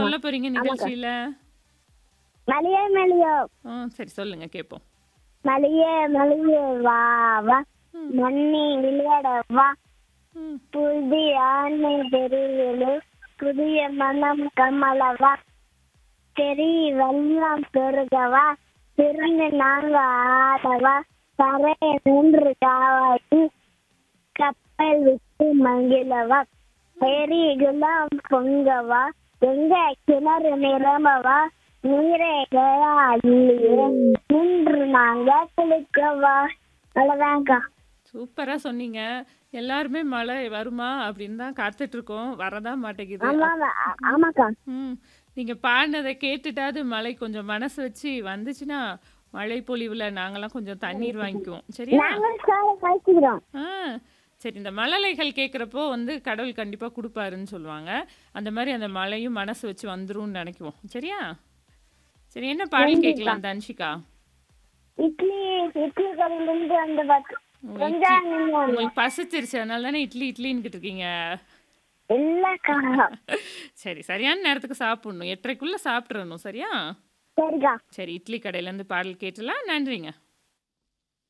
சொல்ல போறீங்க நிகழ்ச்சியில மலையே மலையோ ஆ சரி சொல்லுங்க கேட்போம் மலையே மலையே வா வா ம். மண்ணி விளையாட வா ம் புதிய ஆணை தெருவிலு புதிய மனம் கமலவா தெரி வெள்ளம் பெருகவா திறந்து நாங்க ஆடவா தரை நின்று காவாட்டி கப்பல் விட்டு மங்கிலவா எரிகுலாம் பொங்கவா எங்க கிணறு நிரம்பவா நீரே கயாலியே நின்று நாங்க குளிக்கவா அவ்வளவுதான்க்கா சூப்பரா சொன்னீங்க எல்லாருமே மழை வருமா அப்படின்னு தான் காத்துட்டு இருக்கோம் வரதா மாட்டேங்குது ஆமா ஆமாக்கா ம் நீங்க பாடினதை கேட்டுட்டாவது மழை கொஞ்சம் மனசு வச்சு வந்துச்சுன்னா மழை பொழிவுல நாங்கெல்லாம் கொஞ்சம் தண்ணீர் வாங்கிக்குவோம் சரியா நாங்கள் சாலை கழிச்சுக்கிறோம் ஆ சரி இந்த மழலைகள் கேட்குறப்போ வந்து கடவுள் கண்டிப்பா கொடுப்பாருன்னு சொல்லுவாங்க அந்த மாதிரி அந்த மழையும் மனசு வச்சு வந்துரும்னு நினைக்குவோம் சரியா சரி என்ன பாடல் கேட்கலாம் தன்ஷிகா இட்லி இட்லி கடையிலிருந்து அந்த பத்து உங்களுக்கு கொஞ்சம் இட்லி- நின்னு உங்களுக்கு பசிச்சிருச்சு அதனால தானே இட்லி இட்லின்னுக்கிட்டு இருக்கீங்க இல்லக்கா சரி சரியான நேரத்துக்கு சாப்பிடணும் எட்டரைக்குள்ள சாப்பிட்றணும் சரியா சரிக்கா சரி இட்லி கடையிலேருந்து பாடல் கேட்டலாம் நன்றிங்க